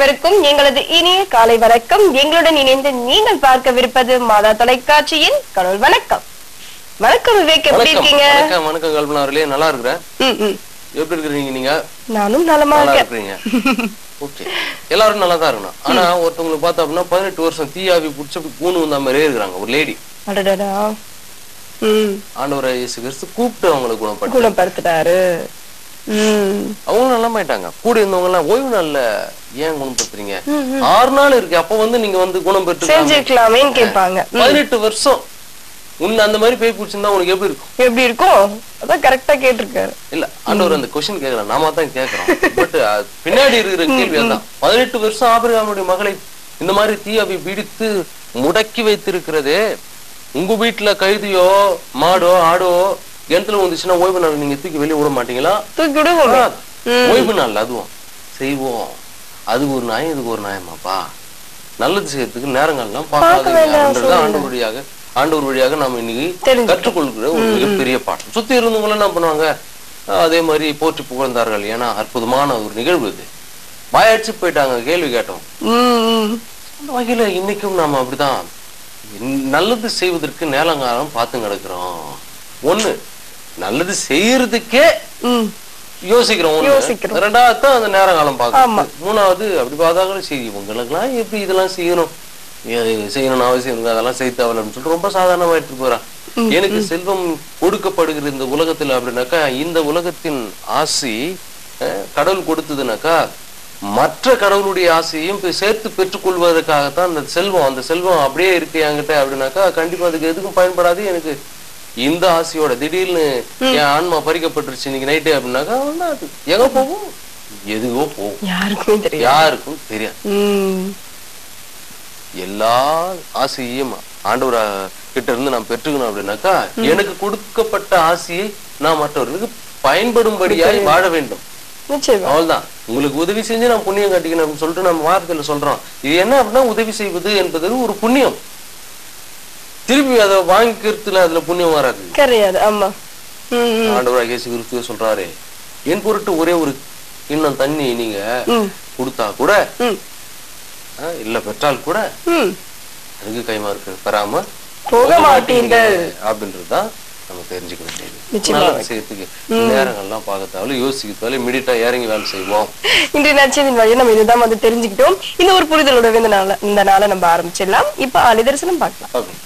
அனைவருக்கும் எங்களது இனிய காலை வணக்கம் எங்களுடன் இணைந்து நீங்கள் பார்க்கவிருப்பது மாதா தொலைக்காட்சியின் கடவுள் வணக்கம் வணக்கம் விவேக் எப்படி வணக்கம் இருக்கீங்க வணக்கம் வணக்கம் கல்பனா அவர்களே நல்லா இருக்கிறேன் ம், ம். எப்படி இருக்கிறீங்க நீங்க நானும் நலமா நல்லா இருக்கேன் இருக்கிறீங்க ஓகே எல்லாரும் நல்லா தான் இருக்கணும் ஆனா ஒருத்தவங்களுக்கு பார்த்தா அப்படின்னா பதினெட்டு வருஷம் தீயாவி புடிச்சு அப்படி கூணு வந்த மாதிரியே இருக்கிறாங்க ஒரு லேடி அடடடா ம் ஆண்டவரை இயேசு கிறிஸ்து கூப்பிட்டு அவங்களை குணப்பட்டு குணப்படுத்திட்டாரு ம் அவங்களும் நலமாயிட்டாங்க கூட இருந்தவங்க எல்லாம் ஓய்வு நாள்ல ஏன் குணப்படுத்துறீங்க ஆறு நாள் இருக்கு அப்ப வந்து நீங்க வந்து குணம் பெற்று செஞ்சிருக்கலாமேன்னு கேட்பாங்க ம். பதினெட்டு வருஷம் உன்னை அந்த மாதிரி பேய் பிடிச்சிருந்தா உனக்கு எப்படி இருக்கும் எப்படி இருக்கும் அதான் கரெக்டா கேட்டிருக்காரு இல்ல ஆண்டவர் அந்த கொஸ்டின் கேட்கல நாம தான் கேட்கிறோம் பட் பின்னாடி இருக்கிற கேள்வி அதான் பதினெட்டு வருஷம் ஆபிரகாமுடைய மகளை இந்த மாதிரி தீயாவி பிடித்து முடக்கி வைத்திருக்கிறதே உங்க வீட்டுல கைதியோ மாடோ ஆடோ கிணத்துல வந்துச்சுன்னா ஓய்வு நாள் நீங்க தூக்கி வெளியே விட மாட்டீங்களா தூக்கி விடுவோம் ஆ, ஓய்வு நாள் அதுவும் செய்வோம் அது ஒரு நியாயம் இதுக்கு ஒரு நியாயமாப்பா நல்லது செய்யறதுக்கு நேரங்கள்லாம் பார்க்காதீங்க அப்படின்றது ஆண்டவர் வழியாக ஆண்டவர் வழியாக நாம இன்னைக்கு தெரிஞ்சுக்கிட்டோம். கற்றுக்கொள்கிற ஒரு மிகப்பெரிய பாடம் சுத்தி இருந்தவங்க என்ன பண்ணுவாங்க ஆஹ் அதே மாதிரி போற்றி புகழ்ந்தார்கள் ஏன்னா அற்புதமான ஒரு நிகழ்வு இது வாயடிச்சு போயிட்டாங்க கேள்வி கேட்டோம் ம், ம். அந்த வகையில இன்னைக்கும் நாம அப்படிதான் இன்- நல்லது செய்வதற்கு நேலங்காலம் பார்த்து கிடக்குறோம் ஒண்ணு நல்லது செய்யறதுக்கே ம் யோசிக்கிறோம் ஒண்ணு. யோசிக்கிறோம். ரெண்டாவது தான் அந்த நேரம் காலம் ஆமா. பார்க்கணும் மூணாவது அப்படி பார்த்தாலும் சரி இவங்களுக்கெல்லாம் எப்படி இதெல்லாம் செய்யணும் ஏ- செய்யணும்னு அவசியம் இருக்கு அதெல்லாம் செய்ய தேவையில்லைன்னு சொல்லிட்டு ரொம்ப சாதாரணமா எடுத்துட்டு போறான் எனக்கு செல்வம் கொடுக்கப்படுகிற இந்த உலகத்துல அப்படின்னாக்கா இந்த உலகத்தின் ஆசி அஹ், கடவுள் கொடுத்ததுனாக்கா மற்ற கடவுளுடைய ஆசையும் போய் சேர்த்து பெற்றுக்கொள்வதற்காகத்தான் அந்த செல்வம் அந்த செல்வம் அப்படியே இருக்கு என்கிட்ட அப்படின்னாக்கா கண்டிப்பா அதுக்கு எதுக்கும் பயன்படாது எனக்கு இந்த ஆசையோட திடீர்னு என் ஆன்மா பறிக்கப்பட்டுருச்சு இன்னைக்கு நைட்டு அப்படின்னாக்கா அவ்வளவுதான் அது எங்க போகும் எதுவோ போகும் யாருக்குமே தெரியும் யாருக்கும் தெரியாது ம் எல்லா ஆசையையும் ஆண்டவர் கிட்ட இருந்து நான் பெற்றுக்கணும் அப்படின்னாக்கா எனக்கு கொடுக்கப்பட்ட ஆசையை நான் மற்றவர்களுக்கு பயன்படும்படியாய் வாழ வேண்டும் நிச்சயமா அவ்வளவுதான் உங்களுக்கு உதவி செஞ்சு நான் புண்ணியம் கட்டிக்கணும் அப்படின்னு சொல்லிட்டு நம்ம வார்த்தையில சொல்றோம் இது என்ன அப்படின்னா உதவி செய்வது என்பது ஒரு புண்ணியம் திருப்பி அதை வாங்கிக்கிறதுல அதுல புண்ணியம் வராது கிடையாது ஆமா ம் ம். ஆண்டவராக இயேசு கிறிஸ்துவே சொல்றாரு என் பொருட்டு ஒரே ஒரு கிண்ணம் தண்ணி நீங்க ம் கொடுத்தா கூட ம் ஆ, இல்ல பெற்றால் கூட ம் அதுக்கு கைமா இருக்கு பெறாம போக மாட்டீர்கள் அப்படின்றதுதான் நம்ம தெரிஞ்சுக்க வேண்டியது நிச்சயமா. நல்லது செய்யறதுக்கு நேரங்கள்லாம் பார்க்க தேவையில்ல யோசிக்க தேவையில்ல இமிடியட்டா இறங்கி வேலை செய்வோம் இன்றைய நச்சதின் வழியா நம்ம இதுதான் வந்து தெரிஞ்சுக்கிட்டோம் இந்த ஒரு புரிதலோட இந்த நாள இந்த நாளை நம்ம ஆரம்பிச்சிடலாம் இப்ப ஆலி தரிசனம் பார்க்கலாம் பார்க்கணும்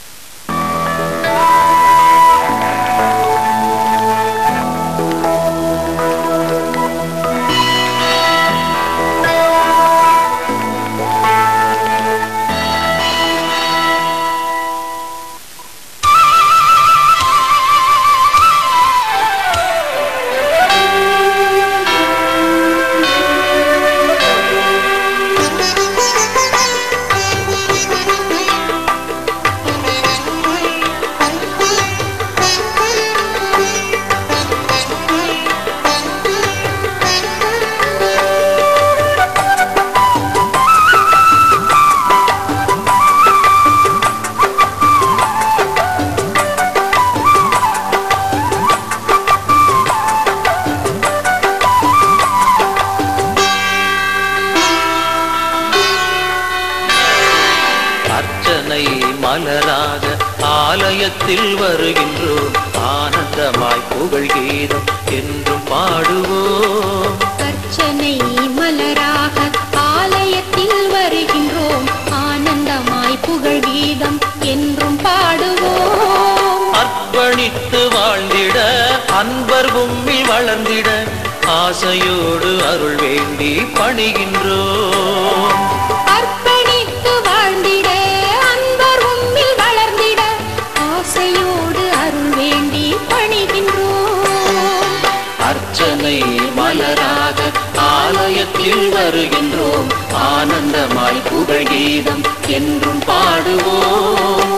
அர்ச்சனை மலராக ஆலயத்தில் வருகின்றோம் ஆனந்தமாய் புகழ் கீதம் என்றும் பாடுவோம் அர்ச்சனை மலராக ஆலயத்தில் வருகின்றோம் ஆனந்தமாய் புகழ் கீதம் என்றும் பாடுவோம் அர்ப்பணித்து வாழ்ந்திட அன்பர் உம்மில் வளர்ந்திட ஆசையோடு அருள் வேண்டி பணிகின்றோம் அர்ப்பணித்து வாழ்ந்திட அன்பர் உம்மில் வளர்ந்திட ஆசையோடு அருள் வேண்டி பணிகின்றோம் அர்ச்சனை மலராக ஆலயத்தில் வருகின்றோம் ஆனந்தமாய் புகழ் கீதம் என்றும் பாடுவோம்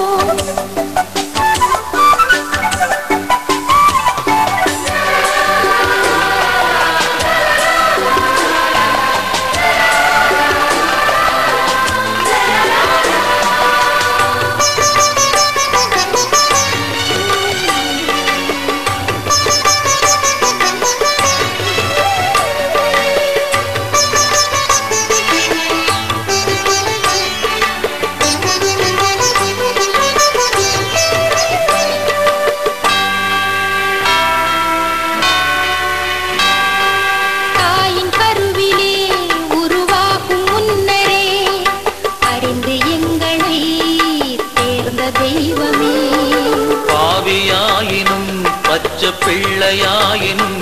தெய்வமே பாவியாயினும் பச்சை பிள்ளையாயினும்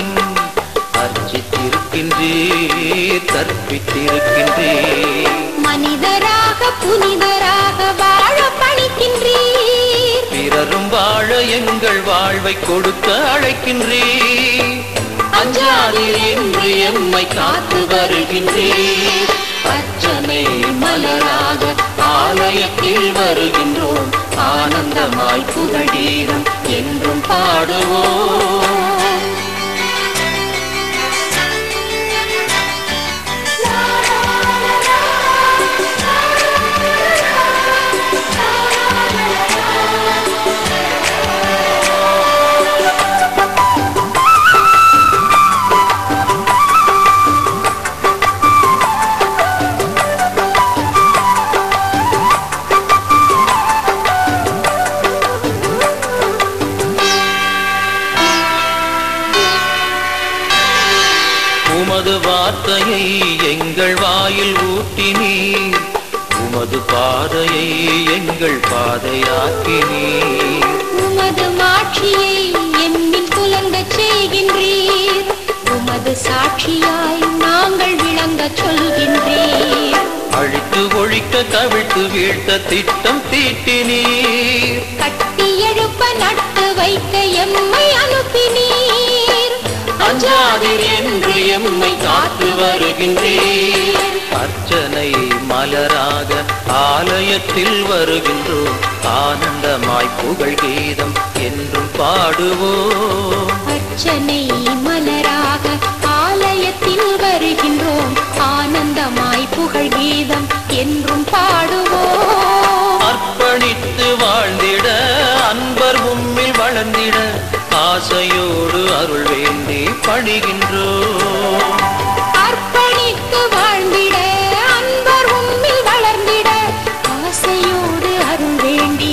அர்ச்சித்திருக்கின்றீர் கற்பித்திருக்கின்றீர் மனிதராக புனிதராக வாழ பணிக்கின்றீர் பிறரும் வாழ எங்கள் வாழ்வை கொடுக்க அழைக்கின்றீர் அஞ்சாதீர் என்று எம்மை காத்து வருகின்றீர் அர்ச்சனை மலராக ஆலயத்தில் வருகின்றோம் ஆனந்தமாய் புகழீரம் என்றும் பாடுவோம் உமது வார்த்தையை எங்கள் வாயில் ஊட்டினீர் உமது பாதையை எங்கள் பாதையாக்கினீர் உமது மாட்சியை எம்மில் புலங்கச் செய்கின்றீர் உமது சாட்சியாய் நாங்கள் விளங்கச் சொல்கின்றீர் அழித்து ஒழிக்க கவிழ்த்து வீழ்த்த திட்டம் தீட்டினீர் கட்டி எழுப்ப நட்டு வைக்க எம்மை அனுப்பினீர் அஞ்சாதீர் என்று எம்மை காத்து வருகின்றீர் அர்ச்சனை மலராக ஆலயத்தில் வருகின்றோம் ஆனந்தமாய் புகழ் கீதம் என்றும் பாடுவோம் அர்ச்சனை மலராக ஆலயத்தில் வருகின்றோம் ஆனந்தமாய் புகழ் கீதம் என்றும் பாடுவோம் அர்ப்பணித்து வாழ்ந்திட அன்பர் உம்மில் வளர்ந்திட ஆசையோடு அருள் வேண்டி பணிகின்றோம் அர்ப்பணித்து வாழ்ந்திட அன்பர் உம்மில் வளர்ந்திட ஆசையோடு அருள் வேண்டி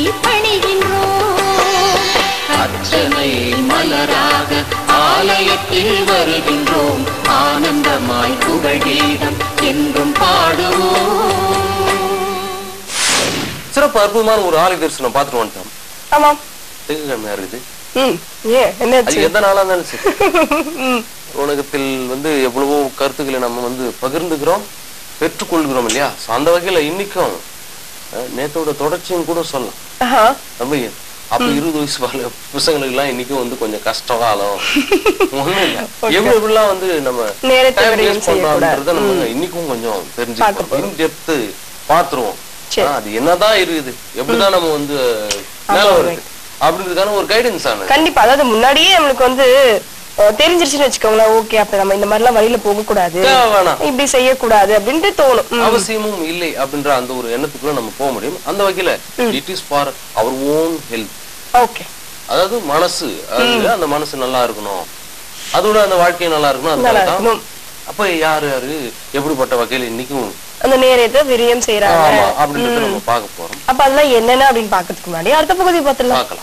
பணிகின்றோம் அர்ச்சனை மலராக ஆலயத்தில் வருகின்றோம் ஆனந்தமாய் புகழீதம் என்றும் பாடுவோம் சிறப்பு அற்புதமான ஒரு ஆலய தரிசனம் பார்த்துட்டு வந்துட்டோம் ஆமாம் திங்கக்கிழமையா இருக்குது ம் ஏன் அது என்னாச்சு எந்த நாளா இருந்தாலும் சரி உலகத்தில் வந்து எவ்வளவோ கருத்துக்களை நம்ம வந்து பகிர்ந்துக்கிறோம் பெற்றுக்கொள்கிறோம் இல்லையா So, அந்த வகையில இன்னைக்கும் அஹ், நேத்தோட தொடர்ச்சியும் கூட சொல்லலாம் ஆஹா. நம்ம அப்ப இருபது வயசு பால பசங்களுக்கு எல்லாம் இன்னைக்கும் வந்து கொஞ்சம் கஷ்ட காலம் ஒண்ணும் இல்ல எப்படி எப்படிலாம் வந்து நம்ம நேரத்தை time விரயம் waste பண்றோம்ன்றத செய்யக்கூடாது. நம்ம இன்னைக்கும் கொஞ்சம் பார்க்க தெரிஞ்சுக்கணும் போறோம். இன் டெப்த் பாத்துருவோம் சரி. ஆ, அது என்னதான் இருக்குது எப்படிதான் நம்ம வந்து மேல ஆமா, வருது அப்படின்றதுக்கான ஒரு கைடன்ஸ் ஆனது கண்டிப்பா அதாவது முன்னாடியே நம்மளுக்கு வந்து அஹ், தெரிஞ்சிருச்சுன்னு வச்சுக்கோங்களேன் ஓகே அப்ப நம்ம இந்த மாதிரிலாம் வழியில போக கூடாது தேவை வேணாம் இப்படி செய்யக்கூடாது அப்படின்ட்டு தோணும் ம். அவசியமும் இல்லை அப்படின்ற அந்த ஒரு எண்ணத்துக்குள்ள நம்ம போக முடியும் அந்த வகையில it is for our own health okay அதாவது மனசு அது அந்த மனசு நல்லா இருக்கணும் அதோட அந்த வாழ்க்கை நல்லா இருக்கணும் நல்லா அதுக்காக தான் இருக்கணும். அப்ப யாரு யாரு எப்படிப்பட்ட வகையில இன்னைக்கும் அந்த நேரத்தை விரியம் செய்யறாங்க ஆமா அப்படின்றத நம்ம பார்க்க போறோம் அப்ப அதெல்லாம் என்னென்ன அப்படின்னு பாக்கிறதுக்கு முன்னாடி அடுத்த பகுதி பார்த்துடலாம் பார்க்கலாம்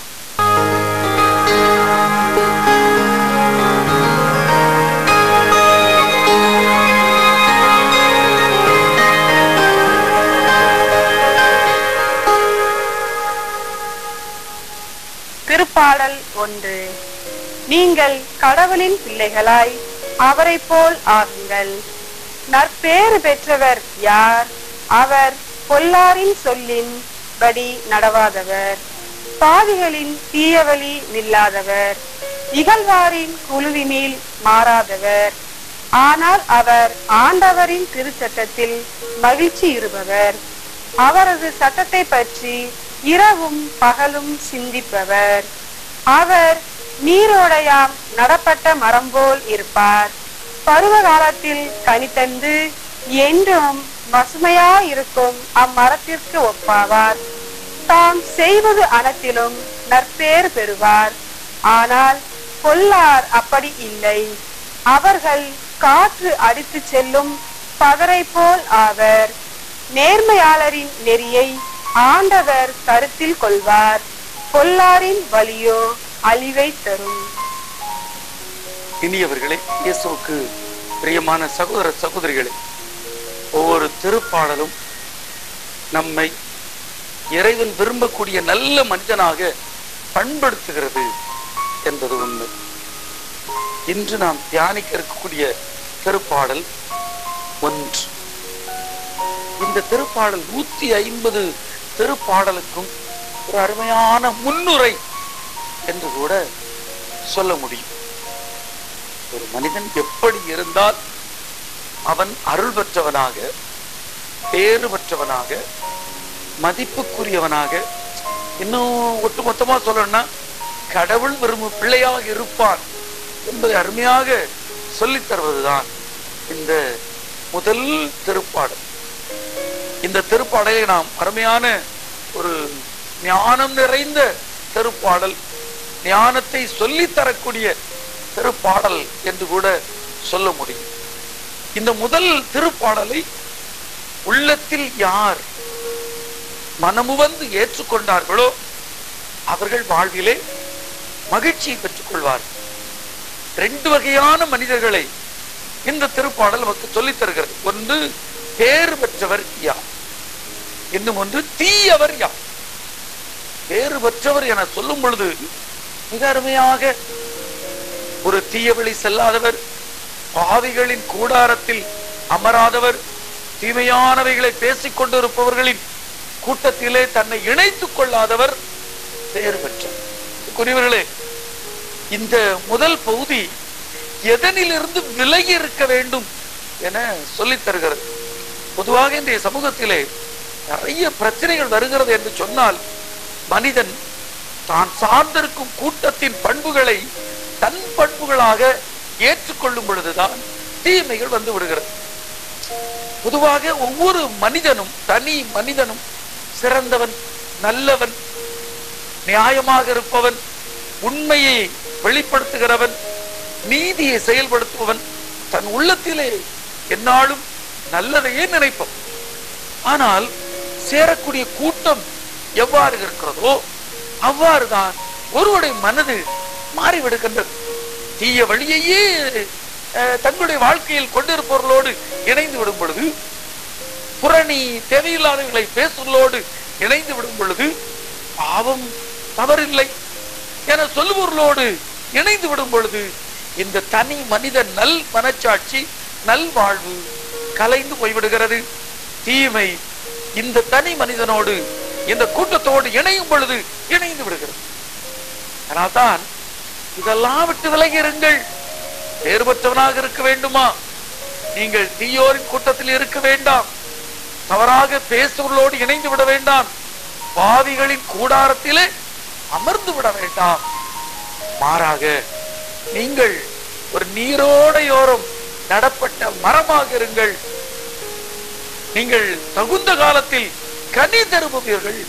திருப்பாடல் ஒன்று நீங்கள் கடவுளின் பிள்ளைகளாய் அவரைப் போல் ஆகுங்கள் நற்பேறு பெற்றவர் யார் அவர் பொல்லாரின் சொல்லின் படி நடவாதவர் பாவிகளின் தீயவழி நில்லாதவர் இகழ்வாரின் குழுவினில் மாறாதவர் ஆனால் அவர் ஆண்டவரின் திருச்சட்டத்தில் மகிழ்ச்சி இருப்பவர் அவரது சட்டத்தை பற்றி இரவும் பகலும் சிந்திப்பவர் அவர் நீரோடையாம் நடப்பட்ட மரம் போல் இருப்பார் பருவ காலத்தில் கனி தந்து என்றும் பசுமையா இருக்கும் அம்மரத்திற்கு ஒப்பாவார் தாம் செய்வது அனைத்திலும் நற்பேறு பெறுவார் ஆனால் பொல்லார் அப்படி இல்லை அவர்கள் காற்று அடித்து செல்லும் பதரை போல் ஆவர் நேர்மையாளரின் நெறியை ஆண்டவர் கருத்தில் கொள்வார் பொல்லாரின் வழியோ அழிவை தரும் இனியவர்களே இயேசுவுக்கு பிரியமான சகோதர சகோதரிகளே ஒவ்வொரு திருப்பாடலும் நம்மை இறைவன் விரும்பக்கூடிய நல்ல மனிதனாக பண்படுத்துகிறது என்பது உண்மை இன்று நாம் தியானிக்க இருக்கக்கூடிய திருப்பாடல் ஒன்று இந்த திருப்பாடல் நூத்தி ஐம்பது திருப்பாடலுக்கும் ஒரு அருமையான முன்னுரை என்று கூட சொல்ல முடியும் ஒரு மனிதன் எப்படி இருந்தால் அவன் அருள் பெற்றவனாக பேறு பெற்றவனாக மதிப்புக்குரியவனாக இன்னும் ஒட்டுமொத்தமா சொல்லணும்னா கடவுள் விரும்பும் பிள்ளையாக இருப்பான் என்பதை அருமையாக சொல்லித் தருவதுதான் இந்த முதல் திருப்பாடல் இந்த திருப்பாடலை நாம் அருமையான ஒரு ஞானம் நிறைந்த திருப்பாடல் ஞானத்தை சொல்லித் தரக்கூடிய திருப்பாடல் என்று கூட சொல்ல முடியும் இந்த முதல் திருப்பாடலை உள்ளத்தில் யார் மனமுவந்து ஏற்றுக்கொண்டார்களோ அவர்கள் வாழ்விலே மகிழ்ச்சியை பெற்றுக் கொள்வார்கள் ரெண்டு வகையான மனிதர்களை இந்த திருப்பாடல் நமக்கு சொல்லித் தருகிறது ஒன்று பேறு பெற்றவர் யார் இன்னும் ஒன்று தீயவர் யார் பேறு பெற்றவர் என சொல்லும் பொழுது மிக அருமையாக ஒரு தீய வழி செல்லாதவர் பாவிகளின் கூடாரத்தில் அமராதவர் தீமையானவைகளை பேசிக் கொண்டிருப்பவர்களின் கூட்டத்திலே தன்னை இணைத்துக் கொள்ளாதவர் பேறு பெற்றவர் குறிவர்களே இந்த முதல் பகுதி எதனிலிருந்து விலகி இருக்க வேண்டும் என சொல்லித் தருகிறது பொதுவாக இன்றைய சமூகத்திலே நிறைய பிரச்சனைகள் வருகிறது என்று சொன்னால் மனிதன் தான் சார்ந்திருக்கும் கூட்டத்தின் பண்புகளை தன் பண்புகளாக ஏற்றுக்கொள்ளும் பொழுதுதான் தீமைகள் வந்து விடுகிறது பொதுவாக ஒவ்வொரு மனிதனும் தனி மனிதனும் சிறந்தவன் நல்லவன் நியாயமாக இருப்பவன் உண்மையை வெளிப்படுத்துகிறவன் நீதியை செயல்படுத்துபவன் தன் உள்ளத்திலே என்னாலும் நல்லதையே நினைப்போம் ஆனால் சேரக்கூடிய கூட்டம் எவ்வாறு இருக்கிறதோ அவ்வாறுதான் ஒருவருடைய மனது மாறிவிடுகின்றது தீய வழியையே அஹ், தங்களுடைய வாழ்க்கையில் கொண்டிருப்பவர்களோடு இணைந்து விடும் பொழுது புரணி தேவையில்லாதவர்களை பேசுவர்களோடு இணைந்து விடும் பொழுது பாவம் தவறில்லை என சொல்லுபவர்களோடு இணைந்து விடும் பொழுது இந்த தனி மனித நல் மனச்சாட்சி நல் வாழ்வு கலைந்து போய்விடுகிறது தீமை இந்த தனி மனிதனோடு இந்த கூட்டத்தோடு இணையும் பொழுது இணைந்து விடுகிறது அதனால்தான் இதெல்லாம் விட்டு விலகி இருங்கள் வேறுபட்டவனாக இருக்க வேண்டுமா நீங்கள் தீயோரின் கூட்டத்தில் இருக்க வேண்டாம் தவறாக பேசுவர்களோடு இணைந்து விட வேண்டாம் பாவிகளின் கூடாரத்திலே அமர்ந்து விட வேண்டாம் மாறாக நீங்கள் ஒரு நீரோடையோரம் நடப்பட்ட மரமாக இருங்கள் நீங்கள் தகுந்த காலத்தில் கனி தருபவர்கள்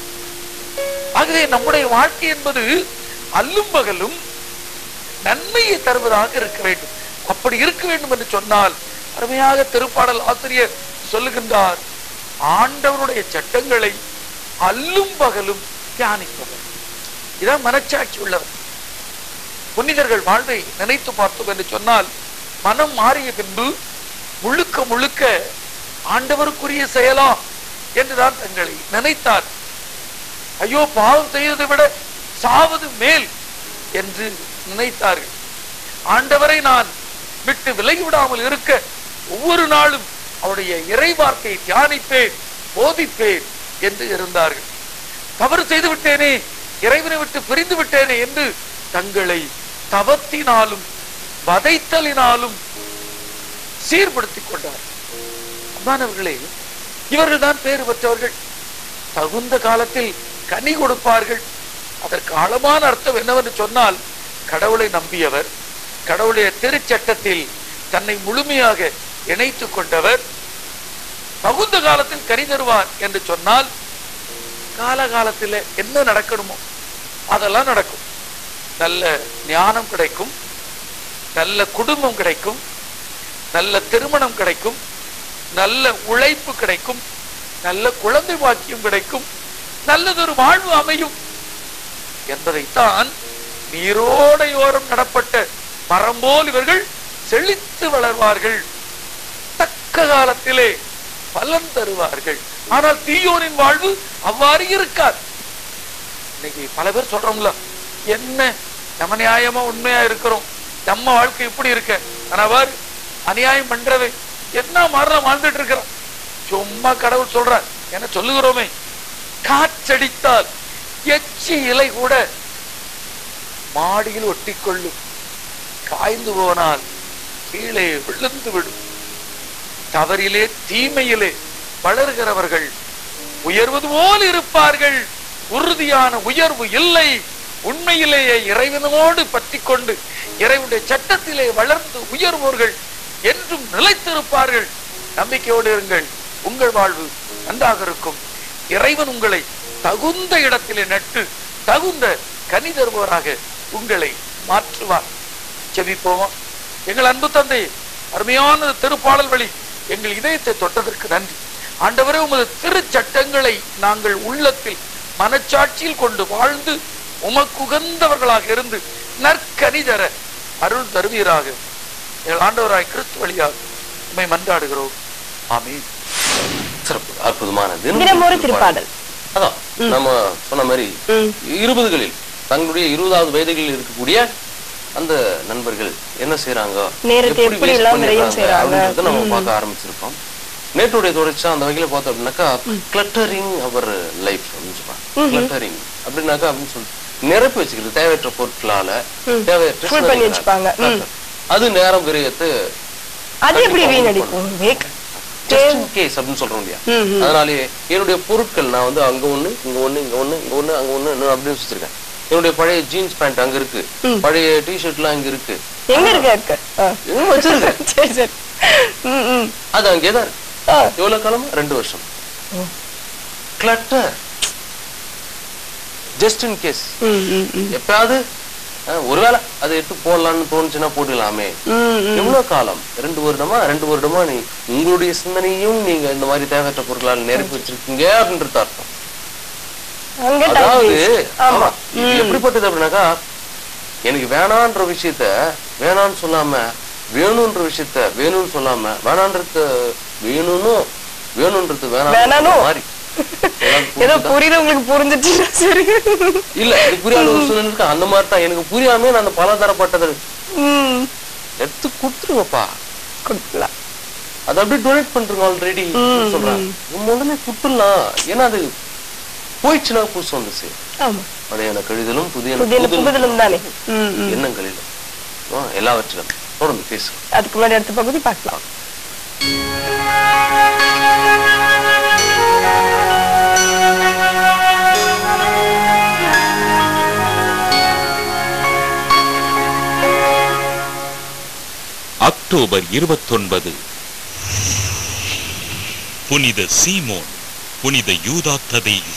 ஆகவே நம்முடைய வாழ்க்கை என்பது அல்லும் பகலும் நன்மையை தருவதாக இருக்க வேண்டும் அப்படி இருக்க வேண்டும் என்று சொன்னால் அருமையாக திருப்பாடல் ஆசிரியர் சொல்லுகின்றார் ஆண்டவருடைய சட்டங்களை அல்லும் பகலும் தியானிப்பவர் இதான் மனச்சாட்சி உள்ளவர் புனிதர்கள் வாழ்வை நினைத்து பார்த்தோம் என்று சொன்னால் மனம் மாறிய பின்பு முழுக்க முழுக்க ஆண்டவருக்குரிய செயலா என்றுதான் தங்களை நினைத்தார் ஐயோ பாவம் செய்வதை விட சாவது மேல் என்று நினைத்தார்கள் ஆண்டவரை நான் விட்டு விலகி விடாமல் இருக்க ஒவ்வொரு நாளும் அவருடைய இறை வார்த்தையை தியானிப்பேன் போதிப்பேன் என்று இருந்தார்கள் தவறு செய்து விட்டேனே இறைவனை விட்டு பிரிந்து விட்டேனே என்று தங்களை தவத்தினாலும் வதைத்தலினாலும் சீர்படுத்திக் கொண்டார் அன்பானவர்களே இவர்கள் தான் பேறு பெற்றவர்கள் தகுந்த காலத்தில் கனி கொடுப்பார்கள் அதற்கு ஆழமான அர்த்தம் என்னவென்று சொன்னால் கடவுளை நம்பியவர் கடவுளுடைய திருச்சட்டத்தில் தன்னை முழுமையாக இணைத்துக் கொண்டவர் தகுந்த காலத்தில் கனி தருவார் என்று சொன்னால் காலகாலத்தில் என்ன நடக்கணுமோ அதெல்லாம் நடக்கும் நல்ல ஞானம் கிடைக்கும் நல்ல குடும்பம் கிடைக்கும் நல்ல திருமணம் கிடைக்கும் நல்ல உழைப்பு கிடைக்கும் நல்ல குழந்தை பாக்கியம் கிடைக்கும் நல்லதொரு வாழ்வு அமையும் என்பதைத்தான் நீரோடையோரம் நடப்பட்ட மரம் போல் இவர்கள் செழித்து வளர்வார்கள் தக்க காலத்திலே பலன் தருவார்கள் ஆனால் தீயோரின் வாழ்வு அவ்வாறு இருக்காது இன்னைக்கு பல பேர் சொல்றோம்ல என்ன நம்ம நியாயமா உண்மையா இருக்கிறோம் நம்ம வாழ்க்கை இப்படி இருக்க ஆனா பாரு அநியாயம் பண்றவே என்ன மரணம் வாழ்ந்துட்டு இருக்கிறான் சும்மா கடவுள் சொல்றார் என சொல்லுகிறோமே காற்றடித்தால் எச்சி இலை கூட மாடியில் ஒட்டிக்கொள்ளும் காய்ந்து போனால் கீழே விழுந்து விடும் தவறிலே தீமையிலே வளர்கிறவர்கள் உயர்வது போல் இருப்பார்கள் உறுதியான உயர்வு இல்லை உண்மையிலேயே இறைவனோடு பற்றி கொண்டு இறைவனுடைய சட்டத்திலே வளர்ந்து உயர்வோர்கள் என்றும் நிலைத்திருப்பார்கள் நம்பிக்கையோடு இருங்கள் உங்கள் வாழ்வு நன்றாக இருக்கும் இறைவன் உங்களை தகுந்த இடத்திலே நட்டு தகுந்த கனி தருபவராக உங்களை மாற்றுவார் செபிப்போமா எங்கள் அன்பு தந்தை அருமையான திருப்பாடல் வழி எங்கள் இதயத்தை தொட்டதற்கு நன்றி ஆண்டவரே உமது திருச்சட்டங்களை நாங்கள் உள்ளத்தில் மனச்சாட்சியில் கொண்டு வாழ்ந்து உமக்குகந்தவர்களாக இருந்து நற்கனி தர அருள் தருவீராக எங்கள் ஆண்டவராய் கிறிஸ்து வழியாக உண்மை மன்றாடுகிறோம் ஆமென் சிறப்பு அற்புதமான தினம் ஒரு திருப்பாடல் அதான் நம்ம சொன்ன மாதிரி ம். இருபதுகளில் தங்களுடைய இருபதாவது வயதுகளில் இருக்கக்கூடிய அந்த நண்பர்கள் என்ன செய்யறாங்க நேரத்தை எப்படி waste எல்லாம் விரயம் பண்ணிடுறாங்க செய்றாங்க. அப்படின்றத நம்ம பார்க்க ஆரம்பிச்சிருக்கோம் நேற்றுடைய தொடர்ச்சியா அந்த வகையில பார்த்தோம் அப்படின்னாக்கா கிளட்டரிங் அவர் லைஃப் அப்படின்னு சொல்றாங்க கிளட்டரிங் அப்படின்னாக்கா அப்படின்னு சொல்லி நிரப்பி வச்சுக்கிறது தேவையற்ற பொருட்களால தேவையற்ற Full பண்ணி சிந்தனைகளால. வச்சுப்பாங்க. ம். அது நேரம் விரயத்து அது எப்படி கண்டிப்பா வீணடிக்கும் விவேக் just in case அப்படின்னு சொல்றோம் இல்லையா ம், ம். அதனாலே என்னுடைய பொருட்கள் நான் வந்து அங்க ஒண்ணு இங்க ஒண்ணு இங்க ஒண்ணு இங்க ஒண்ணு அங்க ஒண்ணு இன்னும் அப்படின்னு வச்சிருக்கேன் என்னுடைய பழைய ஜீன்ஸ் பேண்ட் அங்க இருக்கு பழைய டிஷர்ட் எல்லாம் இங்க இருக்கு எங்க இருக்க இருக்கு ஆ. எங்க வச்சிருக்கேன் சரி சரி ம் ம் அது அங்கேதான் இருக்கு ஆ. எவ்வளவு காலமா ரெண்டு வருஷம் கிளட்டர் ஜஸ்ட் இன் கேஸ் ம் ம் ம் எப்பயாவது அஹ், ஒருவேளை அதை எடுத்து போடலாம்னு தோணுச்சுன்னா போட்டுக்கலாமே ம் ம் எவ்வளவு காலம் ரெண்டு வருடமா ரெண்டு வருடமா நீ உங்களுடைய சிந்தனையும் நீங்க இந்த மாதிரி தேவையற்ற பொருட்களால் நிரப்பி வச்சிருக்கீங்க அப்படின்றது அர்த்தம் அங்க time அதாவது waste. ஆமா ஆமா, இது எப்படிப்பட்டது அப்படின்னாக்கா எனக்கு வேணான்ற விஷயத்த வேணான்னு சொல்லாம வேணும்ன்ற விஷயத்த வேணும்னு சொல்லாம வேணான்றது வேணும்னு வேணும்ன்றது வேணாம் வேணானும். மாதிரி எல்லாருக்கும் ஏதோ புரியுதா? புரியுது உங்களுக்கு புரிஞ்சிச்சு சரி இல்ல இது புரியாத ஒரு சூழ்நிலை இருக்கு அந்த மாதிரி தான் எனக்கு புரியாம நான் அந்த பலதரப்பட்டது ம் எடுத்து கொடுத்துருங்கப்பா கொடுக்கலாம் அது அப்படியே டொனேட் பண்றோங்க ஆல்ரெடி சொல்றாங்க நம்ம உடனே கொடுத்துடலாம் ஏன்னா அது போயிடுச்சுன்னா புதுசு வந்துச்சு ஆமா பழையன கழிதலும் புதிய புதிய புகுதலும் தானே ம் ம் எண்ணங்களிலும் ஆ, எல்லாவற்றிலும் தொடர்ந்து பேசுவோம் அதுக்கு முன்னாடி அடுத்த பகுதி பார்க்கலாம் அக்டோபர் இருபத்தொன்பது புனித சீமோன் புனித யூதா ததேயு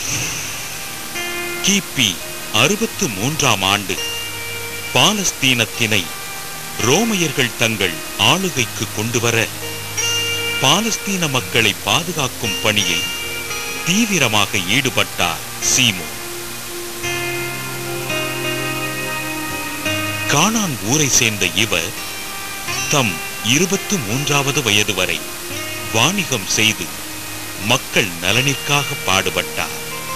கிபி அறுபத்து மூன்றாம் ஆண்டு பாலஸ்தீனத்தினை ரோமையர்கள் தங்கள் ஆளுகைக்கு கொண்டுவர பாலஸ்தீன மக்களை பாதுகாக்கும் பணியில் தீவிரமாக ஈடுபட்டார் சீமோன் கானான் ஊரை சேர்ந்த இவர் தம் இருபத்து மூன்றாவது வயது வரை வாணிகம் செய்து மக்கள் நலனிற்காக பாடுபட்டார்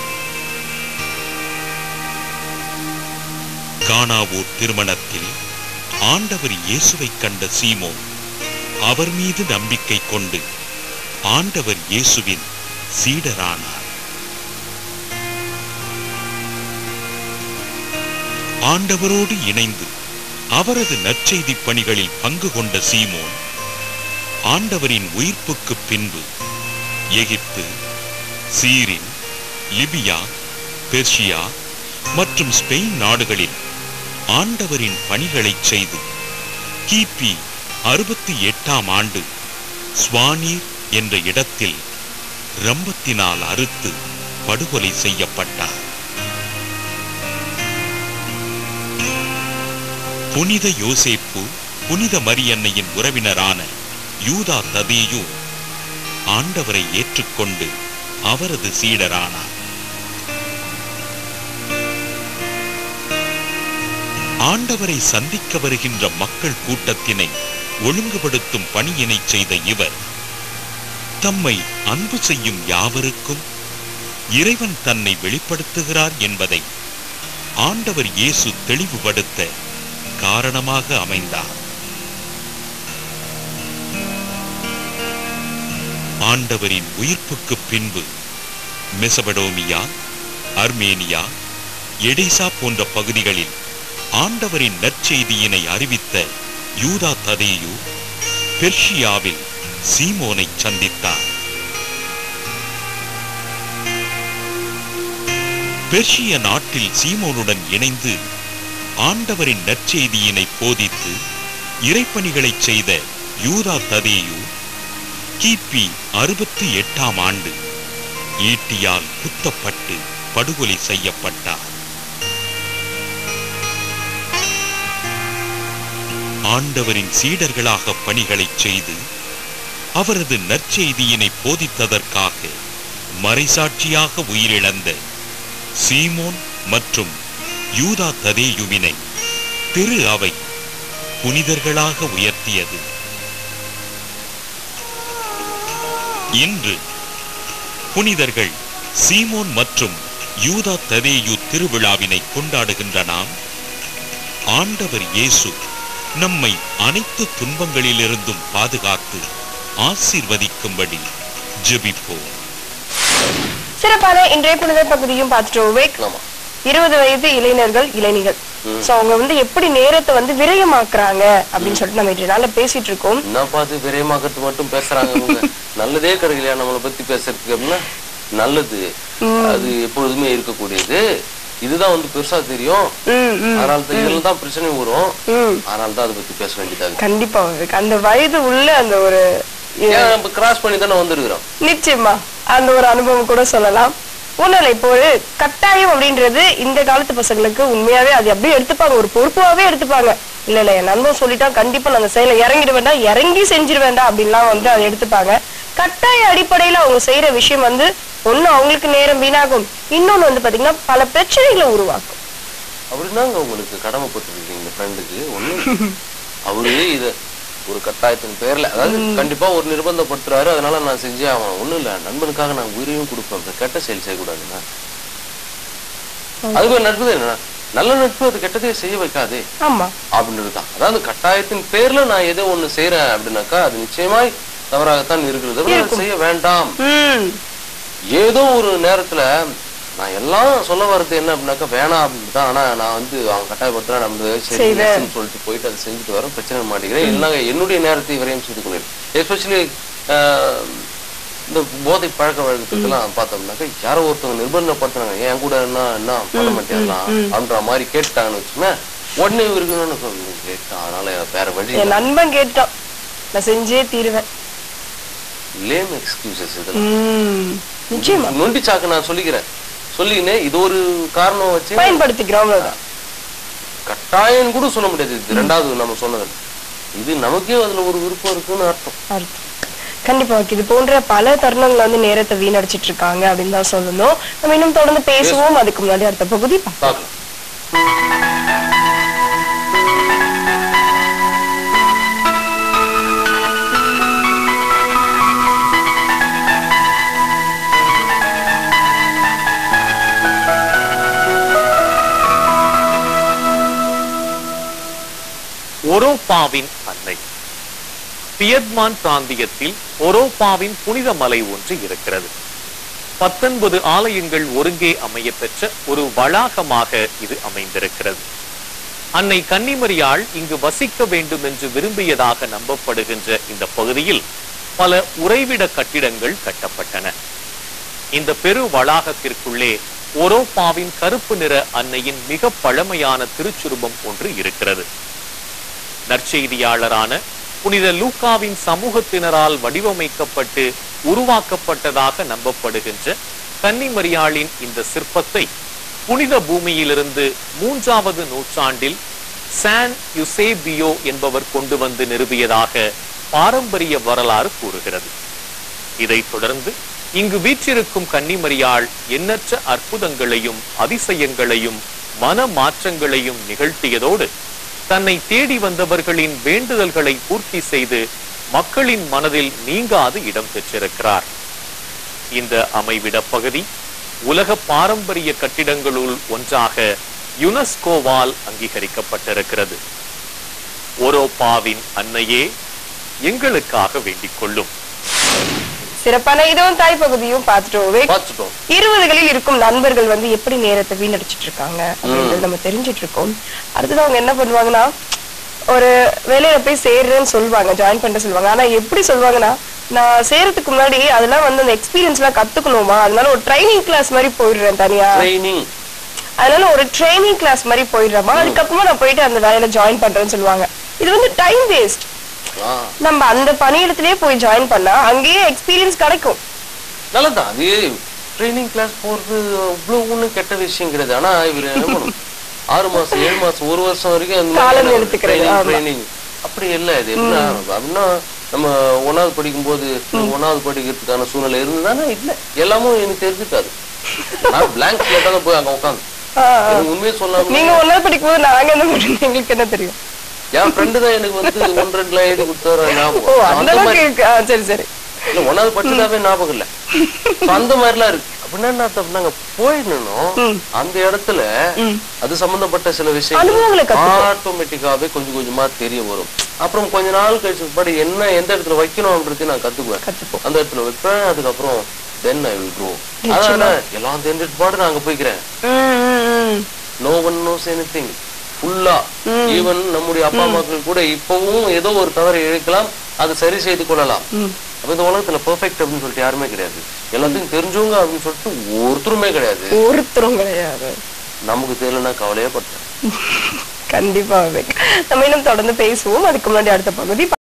கானாவூர் திருமணத்தில் ஆண்டவர் இயேசுவை கண்ட சீமோன் அவர் மீது நம்பிக்கை கொண்டு ஆண்டவர் இயேசுவின் சீடரானார் ஆண்டவரோடு இணைந்து அவரது நற்செய்தி பணிகளில் பங்கு கொண்ட சீமோன் ஆண்டவரின் உயிர்ப்புக்கு பின்பு எகிப்து சீரின் லிபியா பெர்ஷியா மற்றும் ஸ்பெயின் நாடுகளில் ஆண்டவரின் பணிகளைச் செய்து கிபி அறுபத்தி எட்டாம் ஆண்டு ஸ்வானீர் என்ற இடத்தில் ரம்பத்தினால் அறுத்து படுகொலை செய்யப்பட்டார் புனித யோசேப்பு புனித மரியன்னையின் உறவினரான யூதா ததேயு ஆண்டவரை ஏற்றுக்கொண்டு அவரது சீடரானார் ஆண்டவரை சந்திக்க வருகின்ற மக்கள் கூட்டத்தினை ஒழுங்குபடுத்தும் பணியினை செய்த இவர் தம்மை அன்பு செய்யும் யாவருக்கும் இறைவன் தன்னை வெளிப்படுத்துகிறார் என்பதை ஆண்டவர் இயேசு தெளிவுபடுத்த காரணமாக அமைந்தார் ஆண்டவரின் உயிர்ப்புக்கு பின்பு மெசபடோமியா அர்மேனியா எடேசா போன்ற பகுதிகளில் ஆண்டவரின் நற்செய்தியினை அறிவித்த யூதா ததேயு பெர்ஷியாவில் சீமோனை சந்தித்தார் பெர்ஷிய நாட்டில் சீமோனுடன் இணைந்து ஆண்டவரின் நற்செய்தியினை போதித்து இறைப்பணிகளைச் செய்த யூதா ததேயு கிபி அறுபத்தி எட்டாம் ஆண்டு ஈட்டியால் குத்தப்பட்டு படுகொலை செய்யப்பட்டார் ஆண்டவரின் சீடர்களாக பணிகளைச் செய்து அவரது நற்செய்தியினை போதித்ததற்காக மறைசாட்சியாக உயிரிழந்த சீமோன் மற்றும் யூதா ததேயுவினை திரு அவை புனிதர்களாக உயர்த்தியது இன்று புனிதர்கள் சீமோன் மற்றும் யூதா ததேயு திருவிழாவினை கொண்டாடுகின்ற நாம் ஆண்டவர் இயேசு நம்மை அனைத்து துன்பங்களிலிருந்தும் பாதுகாத்து ஆசீர்வதிக்கும்படி ஜெபிப்போம் சிறப்பான இன்றைய புனித பகுதியும் பார்த்துட்டோம் விவேக் ஆமா இருபது வயது இளைஞர்கள் இளைஞர்கள் சோ அவங்க வந்து எப்படி நேரத்தை வந்து விரயமாக்குறாங்க அப்படின்னு சொல்லிட்டு நம்ம இன்றைய நாள்ல பேசிட்டு இருக்கோம் என்ன பார்த்து விரயமாக்கறது மட்டும் பேசுறாங்க இவங்க நல்லதே கிடைக்கலையா நம்மளை பத்தி பேசுறதுக்கு அப்படின்னா நல்லது அது எப்பொழுதுமே இருக்கக்கூடியது இதுதான் வந்து பெருசா தெரியும் ம், ம், அதனால தான் இதுல தான் பிரச்சனை வரும் ம். அதனால தான் அதை பத்தி பேச வேண்டியதாக கண்டிப்பா விவேக் அந்த வயது உள்ள அந்த ஒரு ஏன் நம்ம கிராஸ் பண்ணி தானே வந்துருக்கிறோம் நிச்சயமா அந்த ஒரு அனுபவம் கூட சொல்லலாம் ஒண்ணுல இப்போ ஒரு கட்டாயம் அப்படின்றது இந்த காலத்து பசங்களுக்கு உண்மையாவே அது அப்படியே எடுத்துப்பாங்க ஒரு பொறுப்பாவே எடுத்துப்பாங்க இல்ல இல்ல என் நண்பன் சொல்லிட்டா கண்டிப்பா நான் அந்த செயலை இறங்கிட வேண்டாம் இறங்கி செஞ்சிட வேண்டாம் அப்படின்லாம் வந்து அதை எடுத்துப்பாங்க கட்டாய அடிப்படையில அவங்க செய்யற விஷயம் வந்து ஒண்ணு அவங்களுக்கு நேரம் வீணாகும் இன்னொன்னு வந்து பாத்தீங்கன்னா பல பிரச்சனைகளை உருவாக்கும் அப்படின்னாங்க உங்களுக்கு கடமைப்பட்டிருக்கீங்க இந்த ஃப்ரெண்டுக்கு ஒண்ணு அவரு இத ஒரு கட்டாயத்தின் பேர்ல அதாவது கண்டிப்பா ஒரு நிர்பந்தப்படுத்துறாரு அதனால நான் செஞ்சே அவன் ஒண்ணும் இல்ல நண்பனுக்காக நான் உயிரையும் கொடுப்பேன் இந்த கெட்ட செயல் செய்யக்கூடாதுன்னா அதுக்கு ஒரு நட்பு தான் என்னன்னா நல்ல நட்பு அது கெட்டதே செய்ய வைக்காதே ஆமா அப்படின்றதுதான் அதாவது கட்டாயத்தின் பேர்ல நான் ஏதோ ஒண்ணு செய்யறேன் அப்படின்னாக்கா அது நிச்சயமாய் தவறாகத்தான் இருக்கிறது அப்ப அதை செய்ய வேண்டாம் உம் ஏதோ ஒரு நேரத்துல நான் எல்லாம் சொல்ல வர்றது என்ன அப்படின்னாக்கா வேணாம் அப்படின்னு தான் ஆனா நான் வந்து அவன் கட்டாயப்படுத்துறான் நம்ம சரி செய்வேன். நெக்ஸ்ட்னு சொல்லிட்டு போயிட்டு அதை செஞ்சுட்டு வரேன் பிரச்சனை மாட்டேங்கிறேன் எல்லாம் என்னுடைய நேரத்தை விரையும் செய்து கொள்கிறேன் எஸ்பெஷலி இந்த போதை பழக்க வழக்கத்துக்கெல்லாம் பார்த்தோம்னாக்கா யாரோ ஒருத்தவங்க நிர்பந்தப்படுத்துறாங்க என் கூட என்ன என்ன பண்ண மாட்டேங்கலாம் அப்படின்ற மாதிரி கேட்டுட்டாங்கன்னு வச்சுக்கோங்க உடனே இருக்கணும்னு சொல்லி கேட்டான் அதனால வேற வழி என் நண்பன் கேட்டுட்டான் நான் செஞ்சே தீருவேன் லேம் எக்ஸ்கியூசஸ் இதெல்லாம் உம் நிச்சயமா நொண்டி சாக்கு நான் சொல்லிக்கிறேன் சொல்லிக்கினே இது ஒரு காரணம் வச்சு பயன்படுத்திக்கிறோம் அவ்வளவுதான் கட்டாயம் கூட சொல்ல முடியாது இது ரெண்டாவது நம்ம சொன்னது இது நமக்கே அதுல ஒரு விருப்பம் இருக்குன்னு அர்த்தம் அர்த்தம். கண்டிப்பா ஓகே இது போன்ற பல தருணங்கள் வந்து நேரத்தை வீணடிச்சிட்டு இருக்காங்க அப்படின்னு தான் சொல்லணும் நம்ம இன்னும் தொடர்ந்து பேசுவோம் அதுக்கு முன்னாடி அடுத்த பகுதி பார்ப்போம். பார்க்கலாம் ஒரோப்பாவின் அன்னை பியத்மான் பிராந்தியத்தில் ஒரோப்பாவின் புனித மலை ஒன்று இருக்கிறது பத்தொன்பது ஆலயங்கள் ஒருங்கே அமைய பெற்ற ஒரு வளாகமாக இது அமைந்திருக்கிறது அன்னை கன்னிமரியாள் இங்கு வசிக்க வேண்டும் என்று விரும்பியதாக நம்பப்படுகின்ற இந்த பகுதியில் பல உறைவிட கட்டிடங்கள் கட்டப்பட்டன இந்த பெரு வளாகத்திற்குள்ளே ஒரோப்பாவின் கருப்பு நிற அன்னையின் மிக பழமையான திருச்சுருபம் ஒன்று இருக்கிறது நற்செய்தியாளரான புனித லூக்காவின் சமூகத்தினரால் வடிவமைக்கப்பட்டு உருவாக்கப்பட்டதாக நம்பப்படுகின்ற கன்னிமரியாளின் இந்த சிற்பத்தை புனித பூமியிலிருந்து மூன்றாவது நூற்றாண்டில் சான் யுசேபியோ என்பவர் கொண்டு வந்து நிறுவியதாக பாரம்பரிய வரலாறு கூறுகிறது இதைத் தொடர்ந்து இங்கு வீற்றிருக்கும் கன்னிமரியாள் எண்ணற்ற அற்புதங்களையும் அதிசயங்களையும் மன மாற்றங்களையும் நிகழ்த்தியதோடு தன்னை தேடி வந்தவர்களின் வேண்டுதல்களை பூர்த்தி செய்து மக்களின் மனதில் நீங்காது இடம் பெற்றிருக்கிறார் இந்த அமைவிட பகுதி உலக பாரம்பரிய கட்டிடங்களுள் ஒன்றாக யுனெஸ்கோவால் அங்கீகரிக்கப்பட்டிருக்கிறது ஒரோப்பாவின் அன்னையே எங்களுக்காக வேண்டிக் கொள்ளும் சிறப்பான இதுவும் தாய் பகுதியும் பார்த்துட்டோம் விவேக். பார்த்துட்டோம் இருபதுகளில் இருக்கும் நண்பர்கள் வந்து எப்படி நேரத்தை வீணடிச்சிட்டு இருக்காங்க அப்படின்றது நம்ம தெரிஞ்சிட்டு இருக்கோம் அடுத்தது அவங்க என்ன பண்ணுவாங்கன்னா ஒரு வேலையில போய் சேர்றேன்னு சொல்லுவாங்க ஜாயின் பண்ண சொல்லுவாங்க ஆனா எப்படி சொல்லுவாங்கன்னா நான் சேர்றதுக்கு முன்னாடி அதெல்லாம் வந்து அந்த எக்ஸ்பீரியன்ஸ் எல்லாம் கத்துக்கணுமா அதனால ஒரு ட்ரைனிங் கிளாஸ் மாதிரி போயிடுறேன் தனியா ட்ரைனிங் அதனால ஒரு ட்ரைனிங் கிளாஸ் மாதிரி போயிடுறேமா அதுக்கப்புறமா நான் போயிட்டு அந்த வேலையில ஜாயின் பண்றேன்னு சொல்லுவாங்க இது வந்து டைம் வேஸ்ட் நம்ம அந்த பணியிடத்திலேயே போய் ஜாயின் பண்ணா அங்கேயே எக்ஸ்பீரியன்ஸ் கிடைக்கும் நல்லதான் அது ட்ரைனிங் கிளாஸ் போறது அவ்வளவு ஒண்ணும் கெட்ட விஷயம் கிடையாது ஆனா இவர் என்ன பண்ணும் ஆறு மாசம் ஏழு மாசம் ஒரு வருஷம் வரைக்கும் அந்த காலம் எடுத்துக்கிறது, ஆமா. ட்ரைனிங் அப்படி இல்ல இது என்ன அப்படின்னா நம்ம ஒன்னாவது படிக்கும் போது ஒன்னாவது படிக்கிறதுக்கான சூழ்நிலை இருந்ததுதானே இல்ல எல்லாமும் எனக்கு தெரிஞ்சுக்காது நான் பிளாங்க் ஸ்லேட்டா தான் போய் அங்க உட்காந்து எனக்கு உண்மையை சொல்லாம நீங்க ஒன்னாவது படிக்கும் போது நாங்க என்ன பண்றோம் எங்களுக்கு என்ன தெரியும் என் ஃப்ரெண்டு தான் எனக்கு வந்து ஒன்று ரெண்டுல எழுதி கொடுத்தாரு ஓ ஞாபகம் அந்த அந்த அளவுக்கு மாதிரி இருக்கு. ஆ, சரி சரி இல்ல ஒன்னாவது படிச்சதாவே ஞாபகம் இல்ல So, அந்த மாதிரிலாம் இருக்கு அப்படின்னா என்ன அர்த்தம் நாங்க போயிடணும் அந்த இடத்துல அது சம்பந்தப்பட்ட சில அனுபவங்களை விஷயம் கத்துப்போம். ஆட்டோமேட்டிக்காவே கொஞ்சம் கொஞ்சமா தெரிய வரும் அப்புறம் கொஞ்ச நாள் கழிச்சு படி என்ன எந்த இடத்துல வைக்கணும்ன்றது நான் கத்துக்குவேன் கத்துப்போம். அந்த இடத்துல வைப்பேன் அதுக்கப்புறம் தென் ஐ வில் க்ரோ அதான் எல்லாம் தெரிஞ்சுட்டு பாடு நான் அங்க போய்க்கிறேன் ம், ம், ம். No one knows anything ஃபுல்லா ஈவன் நம்முடைய அப்பா அம்மாக்கள் கூட இப்பவும் ஏதோ ஒரு தவறை இழைக்கலாம் அதை சரி செய்து கொள்ளலாம் அப்ப இந்த உலகத்துல பெர்ஃபெக்ட் அப்படின்னு சொல்லிட்டு யாருமே கிடையாது எல்லாத்தையும் தெரிஞ்சவங்க அப்படின்னு சொல்லிட்டு ஒருத்தருமே கிடையாது ஒருத்தரும் கிடையாது நமக்கு தெரியலன்னா கவலையே பட்டேன் கண்டிப்பா விவேக் நம்ம இன்னும் தொடர்ந்து பேசுவோம் அதுக்கு முன்னாடி அடுத்த பகுதி